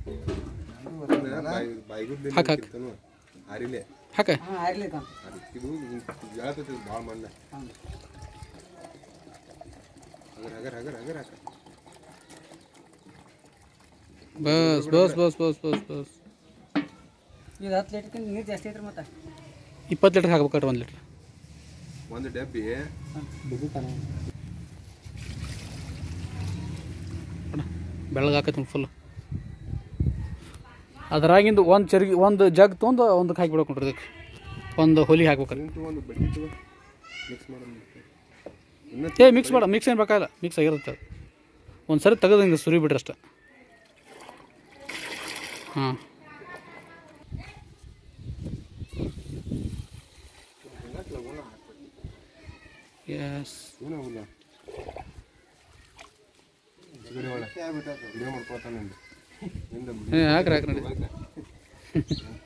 ಹಾಕ್ ಹಾಕ್ ಆರಿಲೆ ಹಾಕ ಹಾಂ ಆರ್ಲಿಕ್ಕ ಇದು ಹೇಳತ್ತೈತಿ ಭಾಳ ಮಣ್ಣ ಹಗರ್ ಹಗರ್ ಹಗರ್ ಹಗರ್ ಹಾಕ ಬಸ್ ಬಸ್ ಬಸ್ ಬಸ್ ಬಸ್ ಬಸ್ ಇದು ಹತ್ತು ಲೀಟ್ರ್ಕಿಂತ ನೀರು ಜಾಸ್ತಿ ಐತ್ರಿ ಮತ್ತೆ ಇಪ್ಪತ್ತು ಲೀಟ್ರ್ ಹಾಕ್ಬೇಕಾರೆ ಒಂದು ಲೀಟ್ರ್ ಒಂದು ಡಬ್ಬಿ ಬೆಳಗ್ಗೆ ಹಾಕೈತೆ ಫುಲ್ ಅದ್ರಾಗಿಂದ ಒಂದು ಚರ್ಗಿ ಒಂದು ಜಗ್ ತೊಗೊಂಡು ಒಂದಕ್ಕೆ ಹಾಕಿಬಿಡಕ್ಕೆ ನೋಡ್ರಿ ಇದಕ್ಕೆ ಒಂದು ಹೊಲಿ ಹಾಕ್ಬೇಕಲ್ಲ ನಿಂತು ಒಂದು ಬಡ್ಡಿ ತಗೋ ಮಿಕ್ಸ್ ಮಾಡೋಣ ಇನ್ನ ಏ ಮಿಕ್ಸ್ ಮಾಡ ಮಿಕ್ಸ್ ಏನು ಬೇಕಾಗಿಲ್ಲ ಮಿಕ್ಸ್ ಆಗಿರುತ್ತೆ ಅದು ಒಂದು ಸರಿ ತೆಗೆದು ಹಿಂಗೆ ಸುರಿ ಬಿಡ್ರಿ ಅಷ್ಟೆ ಹಾಂ ಎಸ್ ಏನೋ ಇಲ್ಲ ವಿಡಿಯೋ ಒಳ್ಳೆ ವಿಡಿಯೋ ಮಾಡ್ಕೊತಾನೆ ನಿಂದು ಏ ಹಾಕ್ರಿ ಹಾಕ್ರಿ ನಡಿ ನಿಂದು